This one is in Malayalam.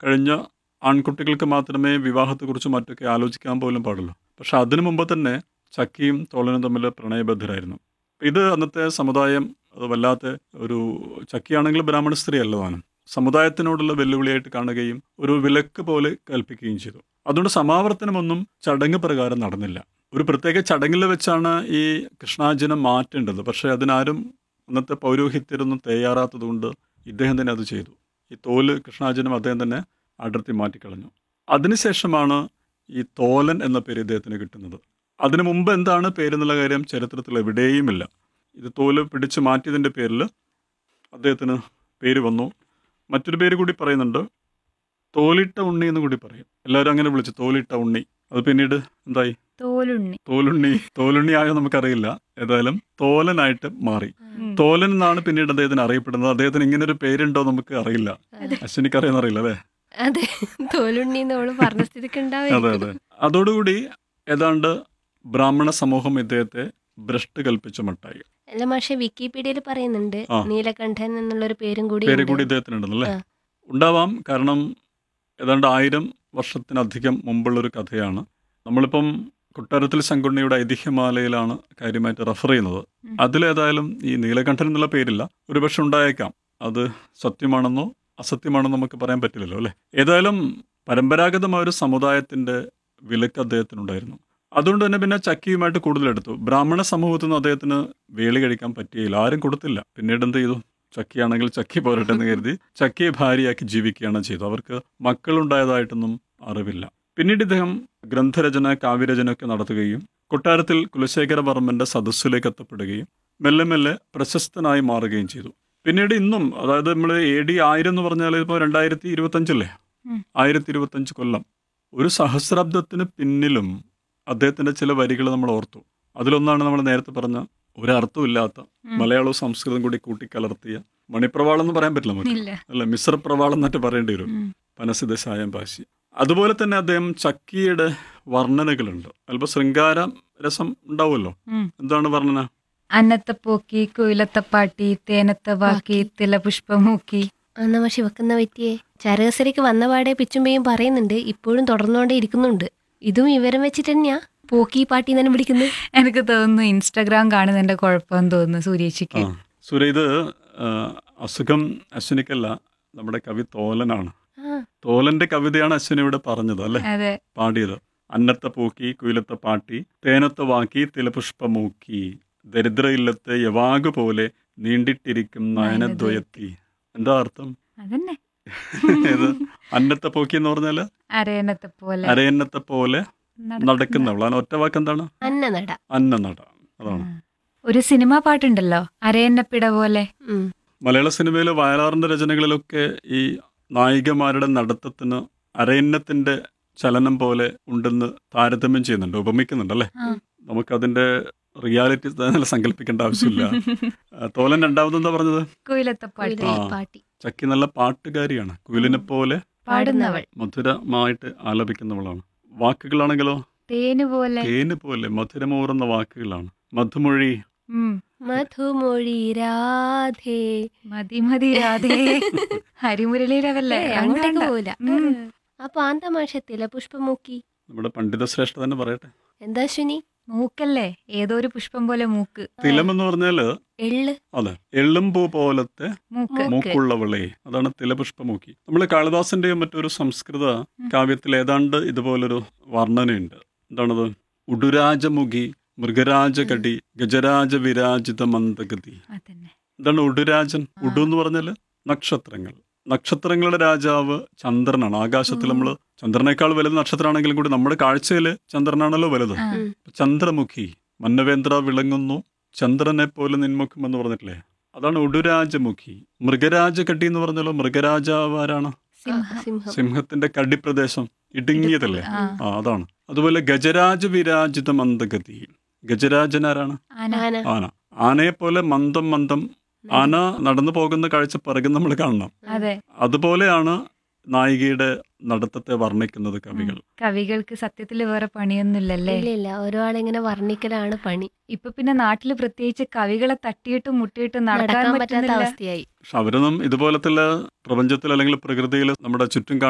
കഴിഞ്ഞ ആൺകുട്ടികൾക്ക് മാത്രമേ വിവാഹത്തെക്കുറിച്ച് മറ്റൊക്കെ ആലോചിക്കാൻ പോലും പാടുള്ളൂ പക്ഷെ അതിനു മുമ്പ് തന്നെ ചക്കിയും തോളനും തമ്മിൽ പ്രണയബദ്ധരായിരുന്നു ഇത് അന്നത്തെ സമുദായം അത് വല്ലാത്ത ഒരു ചക്കിയാണെങ്കിൽ ബ്രാഹ്മണ സ്ത്രീ അല്ല താനും സമുദായത്തിനോടുള്ള വെല്ലുവിളിയായിട്ട് കാണുകയും ഒരു വിലക്ക് പോലെ കൽപ്പിക്കുകയും ചെയ്തു അതുകൊണ്ട് സമാവർത്തനമൊന്നും ചടങ്ങ് പ്രകാരം നടന്നില്ല ഒരു പ്രത്യേക ചടങ്ങിൽ വെച്ചാണ് ഈ കൃഷ്ണാർജുനം മാറ്റേണ്ടത് പക്ഷേ അതിനാരും അന്നത്തെ പൗരോഹിത്യരൊന്നും തയ്യാറാത്തതുകൊണ്ട് ഇദ്ദേഹം തന്നെ അത് ചെയ്തു ഈ തോല് കൃഷ്ണാർജുനം അദ്ദേഹം തന്നെ അടർത്തി മാറ്റിക്കളഞ്ഞു അതിനുശേഷമാണ് ഈ തോലൻ എന്ന പേര് ഇദ്ദേഹത്തിന് കിട്ടുന്നത് അതിനു മുമ്പ് എന്താണ് പേരെന്നുള്ള കാര്യം ചരിത്രത്തിൽ എവിടെയുമില്ല ഇത് തോല് പിടിച്ചു മാറ്റിയതിൻ്റെ പേരിൽ അദ്ദേഹത്തിന് പേര് വന്നു മറ്റൊരു പേര് കൂടി പറയുന്നുണ്ട് തോലിട്ട ഉണ്ണി എന്ന് കൂടി പറയും എല്ലാവരും അങ്ങനെ വിളിച്ചു തോലിട്ട ഉണ്ണി അത് പിന്നീട് എന്തായി തോലുണ്ണി തോലുണ്ണി തോലുണ്ണി ആയോ നമുക്കറിയില്ല ഏതായാലും തോലനായിട്ട് മാറി തോലൻ എന്നാണ് പിന്നീട് അദ്ദേഹത്തിന് അറിയപ്പെടുന്നത് അദ്ദേഹത്തിന് ഇങ്ങനെ ഒരു പേരുണ്ടോ നമുക്ക് അറിയില്ല അതെ. അശ്വിനിക്ക് അറിയാന്നറിയില്ല അല്ലേ അതെ തോലുണ്ണി എന്നോള് പറഞ്ഞ സ്ഥിതിക്ക് അതെ ഉണ്ടാവും അതെ അതോടുകൂടി ഏതാണ്ട് ബ്രാഹ്മണ സമൂഹം ഇദ്ദേഹത്തെ ഭ്രഷ്ട് കൽപ്പിച്ച മട്ടായി അല്ല പക്ഷെ വിക്കിപീഡിയയിൽ പറയുന്നുണ്ട് ആ. നീലകണ്ഠൻ എന്നുള്ളൊരു പേരും കൂടി പേര് ഉണ്ട്. കൂടി ഇദ്ദേഹത്തിനുണ്ടെന്നല്ലേ ആ. ഉണ്ടാവാം കാരണം ഏതാണ്ട് ആയിരം വർഷത്തിനധികം മുമ്പുള്ളൊരു കഥയാണ് നമ്മളിപ്പം കൊട്ടാരത്തിൽ ശങ്കുണ്ണിയുടെ ഐതിഹ്യമാലയിലാണ് കാര്യമായിട്ട് റെഫർ ചെയ്യുന്നത് ഉം. അതിലേതായാലും ഈ നീലകണ്ഠൻ എന്നുള്ള പേരില്ല ഒരുപക്ഷെ ഉണ്ടായേക്കാം അത് സത്യമാണെന്നോ അസത്യമാണെന്നോ നമുക്ക് പറയാൻ പറ്റില്ലല്ലോ അല്ലേ ഏതായാലും പരമ്പരാഗതമായ ഒരു സമുദായത്തിന്റെ വിലക്ക് അദ്ദേഹത്തിനുണ്ടായിരുന്നു അതുകൊണ്ട് തന്നെ പിന്നെ ചക്കിയുമായിട്ട് കൂടുതൽ എടുത്തു ബ്രാഹ്മണ സമൂഹത്തിൽ നിന്ന് അദ്ദേഹത്തിന് വേളി കഴിക്കാൻ പറ്റിയില്ല ആരും കൊടുത്തില്ല പിന്നീട് എന്ത് ചെയ്തു ചക്കിയാണെങ്കിൽ ചക്കി പോരട്ടെ എന്ന് കരുതി ചക്കിയെ ഭാര്യയാക്കി ജീവിക്കുകയാണ് ചെയ്തത് അവർക്ക് മക്കളുണ്ടായതായിട്ടൊന്നും അറിവില്ല പിന്നീട് ഇദ്ദേഹം ഗ്രന്ഥരചന കാവ്യരചന ഒക്കെ നടത്തുകയും കൊട്ടാരത്തിൽ കുലശേഖരവർമ്മന്റെ സദസ്സിലേക്ക് എത്തപ്പെടുകയും മെല്ലെ മെല്ലെ പ്രശസ്തനായി മാറുകയും ചെയ്തു പിന്നീട് ഇന്നും അതായത് നമ്മൾ എ ഡി ആയിരം എന്ന് പറഞ്ഞാൽ ഇപ്പോൾ രണ്ടായിരത്തി ഇരുപത്തഞ്ചല്ലേ ഉം. ആയിരത്തി ഇരുപത്തഞ്ച് കൊല്ലം ഒരു സഹസ്രാബ്ദത്തിന് പിന്നിലും അദ്ദേഹത്തിന്റെ ചില വരികൾ നമ്മൾ ഓർത്തു അതിലൊന്നാണ് നമ്മൾ നേരത്തെ പറഞ്ഞ ഒരർത്ഥമില്ലാത്ത ഉം. മലയാളവും സംസ്കൃതം കൂടി കൂട്ടിക്കലർത്തിയ മണിപ്രവാളം എന്ന് പറയാൻ പറ്റില്ല നമുക്ക് ഇല്ല അല്ല മിശ്ര പ്രവാളം എന്നിട്ട് പറയേണ്ടി വരും ഉം. പനസിത സായം പാശി അതുപോലെ തന്നെ അദ്ദേഹം ചക്കിയുടെ വർണ്ണനകളുണ്ട് അല്പം ശൃംഗാര രസം ഉണ്ടാവുമല്ലോ ഉം. എന്താണ് വർണ്ണന അന്നത്തെ പോക്കി കുയിലത്തെ പാട്ടി തേനത്തെ വാക്കി തിലപുഷ്പമൂക്കി അന്ന് പക്ഷെ വെക്കുന്ന പറ്റിയേ ചരകസരയ്ക്ക് വന്ന പാടെ പിച്ചുമ്പയും പറയുന്നുണ്ട് ഇപ്പോഴും തുടർന്നുകൊണ്ടേ ഇരിക്കുന്നുണ്ട് ഇതും വിവരം വെച്ചിട്ട് തന്നെയാ പോക്കി പാട്ടി തന്നെ വിളിക്കുന്നത് എനിക്ക് തോന്നുന്നു ഇൻസ്റ്റാഗ്രാം കാണുന്നതിന്റെ കുഴപ്പമെന്ന് തോന്നുന്നു ആ സൂര്യേച്ചിക്ക് സുര ഇത് ആ, അസുഖം അശ്വിനിക്കല്ല നമ്മുടെ കവി തോലനാണ് ആ, തോലന്റെ കവിതയാണ് അശ്വിനി ഇവിടെ പറഞ്ഞത് അല്ലെ അതെ പാടിയത് അന്നത്തെ പൂക്കി കുയിലത്തെ പാട്ടി തേനത്തെ വാക്കി തിലപുഷ്പമൂക്കി ദരിദ്ര ഇല്ലത്തെ യവാകു പോലെ നീണ്ടിട്ടിരിക്കും നയനദ്വയത്തി എന്താ അർത്ഥം അതന്നെ ഇത് അന്നത്തെ പോക്കി എന്ന് പറഞ്ഞാല് അരയണത്തെ പോലെ അരയന്നത്തെ പോലെ നടക്കുന്ന- നടക്കുന്നവൾ അതിന് ഒറ്റ വാക്ക് എന്താണ് അന്നനട അന്നനട അതാണ് ആ. ഒരു സിനിമാ പാട്ടുണ്ടല്ലോ അരയന്നപ്പിട പോലെ ഉം. മലയാള സിനിമയിലെ വയലാറിന്റെ രചനകളിലൊക്കെ ഈ നായികമാരുടെ നടത്തത്തിന് അരയന്നത്തിന്റെ ചലനം പോലെ ഉണ്ടെന്ന് താരതമ്യം ചെയ്യുന്നുണ്ട് ഉപമിക്കുന്നുണ്ട് അല്ലേ ആ. നമുക്കതിന്റെ റിയാലിറ്റി തന്നെ സങ്കല്പിക്കേണ്ട ആവശ്യമില്ല ആ, തോലൻ രണ്ടാമതെന്താ പറഞ്ഞത് കുയിലത്തെ പാട്ടി കുയിലേ ആ. പാട്ടി ചക്കി നല്ല പാട്ടുകാരിയാണ് കുയിലിനെ പോലെ പാടുന്നവൾ മധുരമായിട്ട് ആലപിക്കുന്നവളാണ് വാക്കുകളാണെങ്കിലോ തേന് പോലെ തേന് പോലെ മധുരമൂറുന്ന വാക്കുകളാണ് മധുമൊഴി ഉം. മധുമൊഴി രാധേ മതി മതി രാധേ ഹരിമുരളീരവല്ലേ ഏയ്, അങ്ങോട്ടേക്ക് പോവില്ല ഉം. അപ്പൊ ആന്ത മാഷത്തില പുഷ്പമൂക്കി നമ്മുടെ പണ്ഡിത ശ്രേഷ്ഠ തന്നെ പറയട്ടെ എന്താ ശുനി മൂക്കല്ലേ ഏതോ ഒരു പുഷ്പം പോലെ മൂക്ക് തിലം എന്ന് പറഞ്ഞാല് എള്ള് അതെ എള്ളും പൂ പോലത്തെ മൂക്ക് മൂക്ക്. മൂക്കുള്ളവളെ അതാണ് തിലപുഷ്പമൂക്കി നമ്മൾ കാളിദാസന്റെയും മറ്റൊരു സംസ്കൃത കാവ്യത്തിൽ ഏതാണ്ട് ഇതുപോലൊരു വർണ്ണനയുണ്ട് എന്താണത് ഉടുരാജമുഖി മൃഗരാജകടി ഗജരാജ വിരാജിത മന്ദഗതി അതന്നെ എന്താണ് ഉടുരാജൻ ഉടു എന്ന് പറഞ്ഞാല് നക്ഷത്രങ്ങൾ നക്ഷത്രങ്ങളുടെ രാജാവ് ചന്ദ്രനാണ് ആകാശത്തിൽ നമ്മൾ ചന്ദ്രനേക്കാൾ വലുത് നക്ഷത്രമാണെങ്കിലും കൂടി നമ്മുടെ കാഴ്ചയിൽ ചന്ദ്രനാണല്ലോ വലുത് ആ. ഉം. ചന്ദ്രമുഖി മന്നവേന്ദ്ര വിളങ്ങുന്നു ചന്ദ്രനെ പോലെ നിന്മുഖം എന്ന് പറഞ്ഞിട്ടില്ലേ അതാണ് ഉടുരാജമുഖി മൃഗരാജകടി എന്ന് പറഞ്ഞാലോ മൃഗരാജാവ് ആരാണ് സിംഹം സിംഹം സിംഹത്തിന്റെ കടിപ്രദേശം ഇടുങ്ങിയതല്ലേ ആ. ആ അതാണ് അതുപോലെ ഗജരാജ വിരാജിത മന്ദഗതി ഗജരാജൻ ആരാണ് ആന ആന ആന ആനയെ പോലെ മന്ദം മന്ദം ആന നടന്നു പോകുന്ന കാഴ്ച പിറകെ നമ്മൾ കാണണം അതെ അതുപോലെയാണ് നായികയുടെ നടത്തത്തെ വർണ്ണിക്കുന്നത് കവികൾ കവികൾക്ക് സത്യത്തിൽ വേറെ പണിയൊന്നുമില്ലല്ലേ ഇല്ല ഇല്ല ഒരാളിങ്ങനെ വർണ്ണിക്കലാണ് പണി ഇപ്പൊ പിന്നെ നാട്ടില് പ്രത്യേകിച്ച് കവികളെ തട്ടിയിട്ടും മുട്ടിയിട്ടും നടക്കാൻ നടക്കാൻ പറ്റാത്ത പറ്റുന്നില്ല അവസ്ഥയായി പക്ഷെ അവരൊന്നും ഇതുപോലത്തെ പ്രപഞ്ചത്തിൽ അല്ലെങ്കിൽ പ്രകൃതിയിൽ നമ്മുടെ ചുറ്റും കാണുന്ന